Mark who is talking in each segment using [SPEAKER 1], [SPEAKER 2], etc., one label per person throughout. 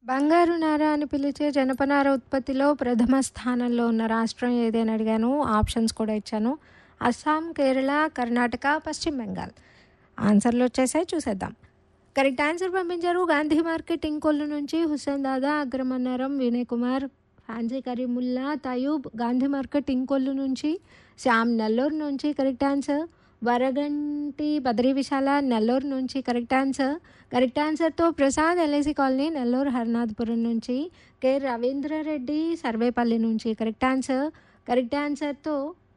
[SPEAKER 1] బంగారు నార అని పిలిచే జనపనార ఉత్పత్తిలో ప్రథమ స్థానంలో ఉన్న రాష్ట్రం ఏదని అడిగాను ఆప్షన్స్ కూడా ఇచ్చాను అస్సాం కేరళ కర్ణాటక పశ్చిమ బెంగాల్ ఆన్సర్లు వచ్చేసాయి చూసేద్దాం కరెక్ట్ ఆన్సర్ పంపించారు గాంధీ మార్కెట్ ఇంకొల్లు నుంచి హుస్సేన్ దాదా అగ్రమన్నారం వినయ్ కుమార్ ఫ్యాన్సీ కరీముల్లా తయూబ్ గాంధీ మార్కెట్ ఇంకొల్లు నుంచి శ్యామ్ నెల్లూరు నుంచి కరెక్ట్ ఆన్సర్ వరగంటి బద్రీ విశాల నెల్లూరు నుంచి కరెక్ట్ ఆన్సర్ కరెక్ట్ ఆన్సర్తో ప్రసాద్ ఎల్ఐసి కాలనీ నెల్లూరు హర్నాథపురం నుంచి కె రవీంద్రారెడ్డి సర్వేపల్లి నుంచి కరెక్ట్ ఆన్సర్ కరెక్ట్ ఆన్సర్తో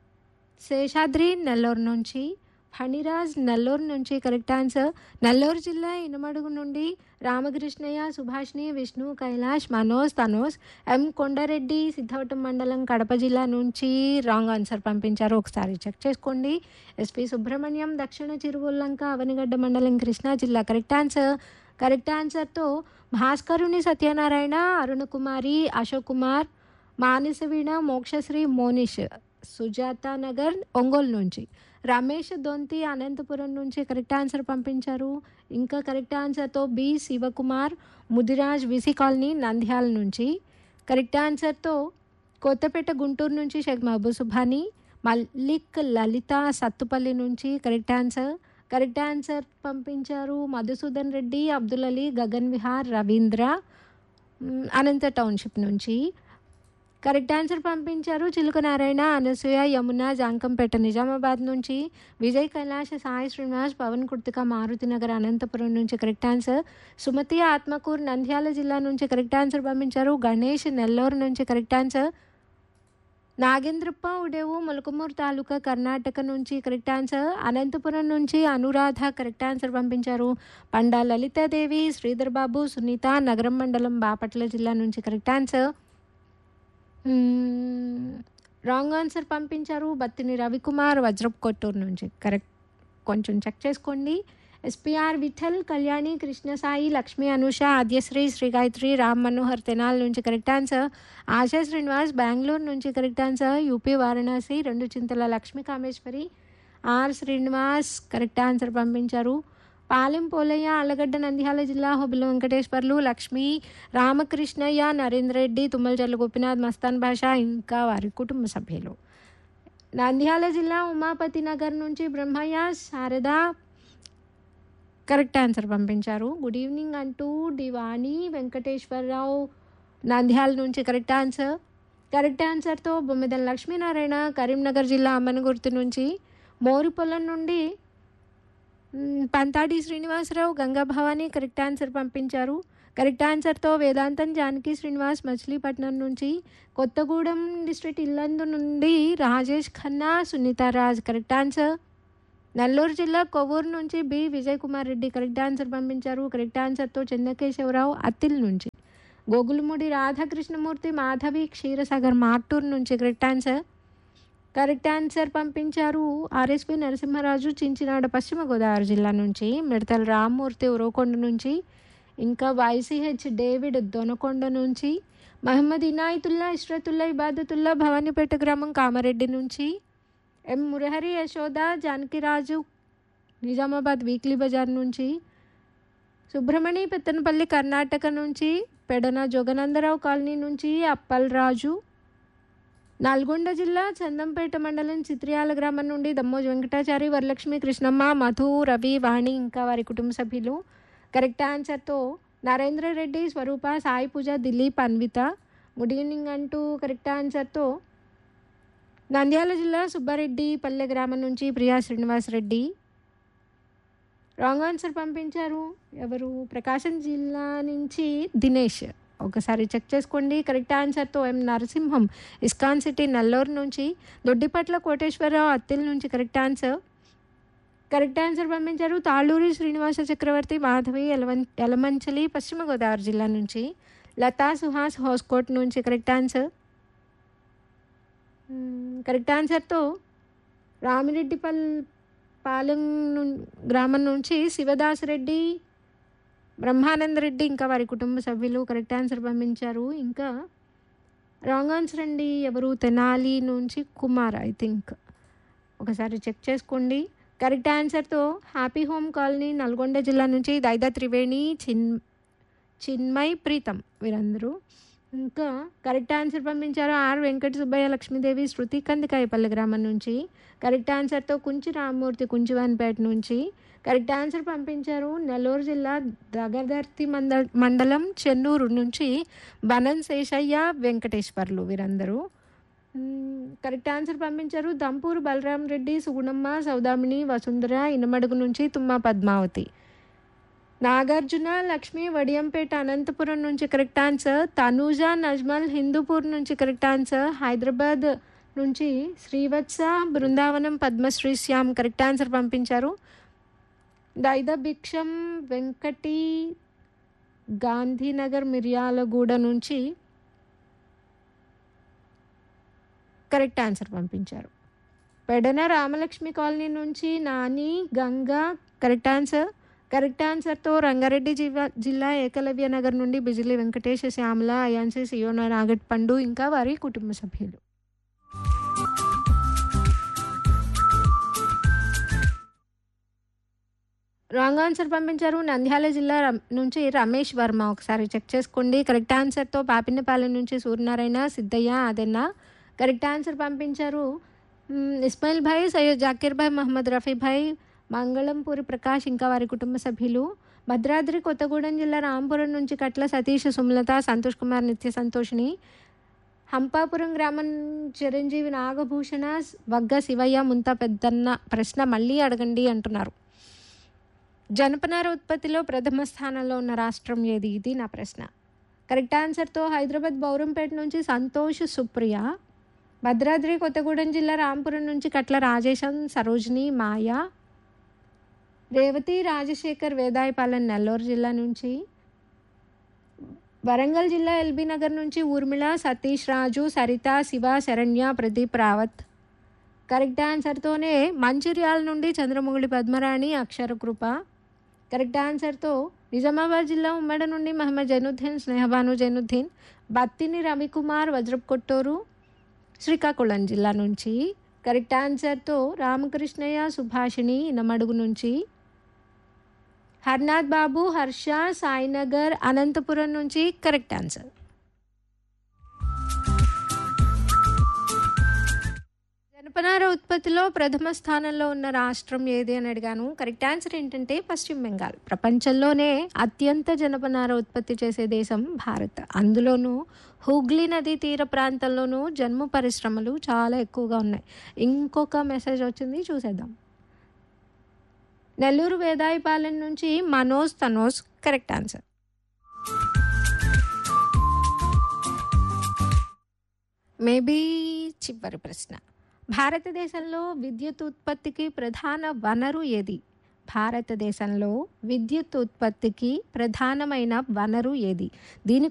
[SPEAKER 1] శేషాద్రి నెల్లూరు నుంచి ఫణిరాజ్ నెల్లూరు నుంచి కరెక్ట్ ఆన్సర్ నెల్లూరు జిల్లా ఇనమడుగు నుండి రామకృష్ణయ్య సుభాష్ని విష్ణు కైలాష్ మనోజ్ తనోజ్ ఎం కొండారెడ్డి సిద్ధవటం మండలం కడప జిల్లా నుంచి రాంగ్ ఆన్సర్ పంపించారు ఒకసారి చెక్ చేసుకోండి ఎస్పి సుబ్రహ్మణ్యం దక్షిణ చిరువుల్లంక అవనిగడ్డ మండలం కృష్ణా జిల్లా కరెక్ట్ ఆన్సర్ కరెక్ట్ ఆన్సర్తో భాస్కరుని సత్యనారాయణ అరుణ కుమారి అశోక్ కుమార్ మానసవీణ మోక్షశ్రీ మోనిష్ సుజాత నగర్ ఒంగోలు నుంచి రమేష్ దొంతి అనంతపురం నుంచి కరెక్ట్ ఆన్సర్ పంపించారు ఇంకా కరెక్ట్ ఆన్సర్తో B Shivakumar Mudiraj VC colony Nandyal నుంచి కరెక్ట్ ఆన్సర్తో కొత్తపేట గుంటూరు నుంచి షేక్ మహబూబ్ సుభాని మల్లిక్ లలిత సత్తుపల్లి నుంచి కరెక్ట్ ఆన్సర్ కరెక్ట్ ఆన్సర్ పంపించారు మధుసూదన్ రెడ్డి అబ్దుల్ అలీ గగన్ విహార్ రవీంద్ర మ్, అనంత టౌన్షిప్ నుంచి కరెక్ట్ ఆన్సర్ పంపించారు చిలుక నారాయణ అనసూయ యమున జాంకంపేట నిజామాబాద్ నుంచి విజయ్ కైలాష్ సాయి శ్రీనివాస్ పవన్ కుర్తిక మారుతి నగర్ అనంతపురం నుంచి కరెక్ట్ ఆన్సర్ సుమతి ఆత్మకూర్ నంద్యాల జిల్లా నుంచి కరెక్ట్ ఆన్సర్ పంపించారు గణేష్ నెల్లూరు నుంచి కరెక్ట్ ఆన్సర్ నాగేంద్రప్ప ఉడేవు మొలకమూరు తాలూకా కర్ణాటక నుంచి కరెక్ట్ ఆన్సర్ అనంతపురం నుంచి అనురాధ కరెక్ట్ ఆన్సర్ పంపించారు పండా లలితాదేవి శ్రీధర్ బాబు సునీత నగరం మండలం బాపట్ల జిల్లా నుంచి కరెక్ట్ ఆన్సర్ రాంగ్ ఆన్సర్ పంపించారు బత్తిని రవికుమార్ వజ్రప్ కొట్టూరు నుంచి కరెక్ట్ కొంచెం చెక్ చేసుకోండి ఎస్పీఆర్ విఠల్ కళ్యాణి కృష్ణసాయి లక్ష్మీ అనుష ఆద్యశ్రీ శ్రీ గాయత్రి రామ్ మనోహర్ తెనాల్ నుంచి కరెక్ట్ ఆన్సర్ ఆశా శ్రీనివాస్ బెంగళూరు నుంచి కరెక్ట్ ఆన్సర్ యూపీ వారణాసి రెండు Chintala Lakshmi Kameshwari R Srinivas correct answer పంపించారు పాలెం పోలయ్య అల్లగడ్డ నంద్యాల జిల్లా హొబిల వెంకటేశ్వర్లు లక్ష్మి రామకృష్ణయ్య నరేంద్ర రెడ్డి తుమ్మలచర్ల గోపినాథ్ మస్తాన్ భాష ఇంకా వారి కుటుంబ సభ్యులు నంద్యాల జిల్లా ఉమాపతి నగర్ నుంచి బ్రహ్మయ్య శారద కరెక్ట్ ఆన్సర్ పంపించారు గుడ్ ఈవినింగ్ అంటూ డివాణి వెంకటేశ్వరరావు నంద్యాల నుంచి కరెక్ట్ ఆన్సర్ కరెక్ట్ ఆన్సర్తో బొమ్మిదల లక్ష్మీనారాయణ కరీంనగర్ జిల్లా అమ్మనగుర్తు నుంచి మోరుపొలం నుండి మ్, పంతాడి శ్రీనివాసరావు గంగా భవాని కరెక్ట్ ఆన్సర్ పంపించారు కరెక్ట్ ఆన్సర్తో వేదాంతం జానకి శ్రీనివాస్ మచిలీపట్నం నుంచి కొత్తగూడెం డిస్ట్రిక్ట్ ఇల్లందు నుండి రాజేష్ ఖన్నా సునీత రాజ్ కరెక్ట్ ఆన్సర్ నెల్లూరు జిల్లా కొవ్వూరు నుంచి B Vijay Kumar Reddy correct answer పంపించారు కరెక్ట్ ఆన్సర్తో చంద్రకేశవరావు అత్తిల్ నుంచి గోగులమూడి రాధాకృష్ణమూర్తి మాధవి క్షీరసాగర్ మార్టూర్ నుంచి కరెక్ట్ ఆన్సర్ కరెక్ట్ ఆన్సర్ పంపించారు ఆర్ఎస్పి నరసింహరాజు చించినాడ పశ్చిమ గోదావరి జిల్లా నుంచి మిడతల రామ్మూర్తి ఉరవకొండ నుంచి ఇంకా వైసీహెచ్ డేవిడ్ దొనకొండ నుంచి మహమ్మద్ ఇనాయతుల్లా ఇష్రతుల్లా ఇబాదతుల్లా భవానీపేట గ్రామం కామారెడ్డి నుంచి ఎం మురహరి యశోద జానకిరాజు నిజామాబాద్ వీక్లీ బజార్ నుంచి సుబ్రహ్మణి పెత్తనపల్లి కర్ణాటక నుంచి పెడన జోగనందరావు కాలనీ నుంచి అప్పల్ రాజు నల్గొండ జిల్లా చందంపేట మండలం చిత్రియాల గ్రామం నుండి దమ్మోజు వెంకటాచారి వరలక్ష్మి కృష్ణమ్మ మధు రవి వాణి ఇంకా వారి కుటుంబ సభ్యులు కరెక్ట్ ఆన్సర్తో నరేంద్ర రెడ్డి స్వరూప సాయి పూజ దిలీప్ అన్విత గుడ్ ఈవినింగ్ అంటూ కరెక్ట్ ఆన్సర్తో నంద్యాల జిల్లా సుబ్బారెడ్డి పల్లె గ్రామం నుంచి ప్రియా శ్రీనివాస్ రెడ్డి రాంగ్ ఆన్సర్ పంపించారు ఎవరు ప్రకాశం జిల్లా నుంచి దినేష్ ఒకసారి చెక్ చేసుకోండి కరెక్ట్ ఆన్సర్తో M Narasimham ISKCON city Nellore నుంచి దొడ్డిపట్ల కోటేశ్వరరావు అత్తిల్ నుంచి కరెక్ట్ ఆన్సర్ కరెక్ట్ ఆన్సర్ పంపించారు తాళూరి శ్రీనివాస చక్రవర్తి మాధవి ఎలవన్ ఎలమంచలి పశ్చిమ గోదావరి జిల్లా నుంచి లతా సుహాస్ హోస్కోట్ నుంచి కరెక్ట్ ఆన్సర్ మ్మ్, కరెక్ట్ ఆన్సర్తో రామిరెడ్డిపల్ పాలెం ను- గ్రామం నుంచి శివదాస్ రెడ్డి బ్రహ్మానంద రెడ్డి ఇంకా వారి కుటుంబ సభ్యులు కరెక్ట్ ఆన్సర్ పంపించారు ఇంకా రాంగ్ ఆన్సర్ అండి ఎవరు తెనాలి నుంచి కుమార్ ఐ థింక్ ఒకసారి చెక్ చేసుకోండి కరెక్ట్ ఆన్సర్తో హ్యాపీ హోమ్ కాలనీ నల్గొండ జిల్లా నుంచి దైదా త్రివేణి చిన్ చిన్మయ్ ప్రీతం వీరందరూ ఇంకా కరెక్ట్ ఆన్సర్ పంపించారు ఆర్ వెంకట సుబ్బయ్య లక్ష్మీదేవి శృతి కందికాయపల్లి గ్రామం నుంచి కరెక్ట్ ఆన్సర్తో కుంచి రామ్మూర్తి కుంచివాన్పేట నుంచి కరెక్ట్ ఆన్సర్ పంపించారు నెల్లూరు జిల్లా దగదర్తి మండ మండలం చెన్నూరు నుంచి బనం శేషయ్య వెంకటేశ్వర్లు వీరందరూ మ్మ్, కరెక్ట్ ఆన్సర్ పంపించారు దంపూరు బలరాం రెడ్డి సుగుణమ్మ సౌదామిని వసుంధర ఇనమడుగు నుంచి తుమ్మ పద్మావతి నాగార్జున లక్ష్మి వడియంపేట అనంతపురం నుంచి కరెక్ట్ ఆన్సర్ తనూజ నజ్మల్ హిందూపూర్ నుంచి కరెక్ట్ ఆన్సర్ హైదరాబాద్ నుంచి శ్రీవత్స బృందావనం పద్మశ్రీ శ్యామ్ కరెక్ట్ ఆన్సర్ పంపించారు దైద భిక్షం వెంకటి గాంధీనగర్ మిర్యాలగూడ నుంచి కరెక్ట్ ఆన్సర్ పంపించారు పెడన రామలక్ష్మి కాలనీ నుంచి Nani Ganga correct answer correct ఆన్సర్తో రంగారెడ్డి జిల్లా జిల్లా ఏకలవ్య నగర్ నుండి బిజిలి వెంకటేశ శ్యామల అయాన్సి సియోన నాగట్ పండు ఇంకా వారి కుటుంబ సభ్యులు రాంగ్ ఆన్సర్ పంపించారు నంద్యాల జిల్లా రమ్- నుంచి రమేష్ వర్మ ఒకసారి చెక్ చేసుకోండి కరెక్ట్ ఆన్సర్తో పాపినపాలెం నుంచి సూర్యనారాయణ సిద్ధయ్య అదెన్న కరెక్ట్ ఆన్సర్ పంపించారు మ్, ఇస్మాయిల్ భాయ్ సయ్యద్ జాకీర్ భాయ్ మహమ్మద్ రఫీ భాయ్ మంగళంపూరి ప్రకాష్ ఇంకా వారి కుటుంబ సభ్యులు భద్రాద్రి కొత్తగూడెం జిల్లా రాంపురం నుంచి కట్ల సతీష్ సుమలత సంతోష్ కుమార్ నిత్య సంతోషిని హంపాపురం గ్రామం చిరంజీవి నాగభూషణ వగ్గ శివయ్య ముంత పెద్దన్న ప్రశ్న మళ్ళీ అడగండి అంటున్నారు జనపనార ఉత్పత్తిలో ప్రథమ స్థానంలో ఉన్న రాష్ట్రం ఏది ఇది నా ప్రశ్న కరెక్ట్ ఆన్సర్తో హైదరాబాద్ బౌరంపేట నుంచి సంతోష్ సుప్రియ భద్రాద్రి కొత్తగూడెం జిల్లా రాంపురం నుంచి కట్ల రాజేశం సరోజిని మాయ రేవతి రాజశేఖర్ వేదాయపాలెం నెల్లూరు జిల్లా నుంచి వరంగల్ జిల్లా ఎల్బీ నగర్ నుంచి ఊర్మిళ సతీష్ రాజు సరిత శివ శరణ్య ప్రదీప్ రావత్ కరెక్ట్ ఆన్సర్తోనే మంచిర్యాల నుండి చంద్రముగిలి పద్మరాణి అక్షర కృప కరెక్ట్ ఆన్సర్తో నిజామాబాద్ జిల్లా ఉమ్మడి నుండి మహమ్మద్ జైనుద్దీన్ స్నేహబాను జైనుద్దీన్ బత్తిని రవికుమార్ వజ్రప్ కొట్టూరు శ్రీకాకుళం జిల్లా నుంచి కరెక్ట్ ఆన్సర్తో రామకృష్ణయ్య సుభాషిణి ఇనమడుగు నుంచి హర్నాథ్ బాబు హర్ష సాయినగర్ అనంతపురం నుంచి కరెక్ట్ ఆన్సర్ జనపనార ఉత్పత్తిలో ప్రథమ స్థానంలో ఉన్న రాష్ట్రం ఏది అని అడిగాను కరెక్ట్ ఆన్సర్ ఏంటంటే పశ్చిమ బెంగాల్ ప్రపంచంలోనే అత్యంత జనపనార ఉత్పత్తి చేసే దేశం భారత్ అందులోనూ హుగ్లీ నది తీర ప్రాంతంలోనూ జన్ము పరిశ్రమలు చాలా ఎక్కువగా ఉన్నాయి ఇంకొక మెసేజ్ వచ్చింది చూసేద్దాం నెల్లూరు వేదాయపాలెం నుంచి Manoj Tanoj correct answer maybe చివరి ప్రశ్న భారతదేశంలో విద్యుత్ ఉత్పత్తికి ప్రధాన వనరు ఏది భారతదేశంలో విద్యుత్ ఉత్పత్తికి ప్రధానమైన వనరు ఏది దీని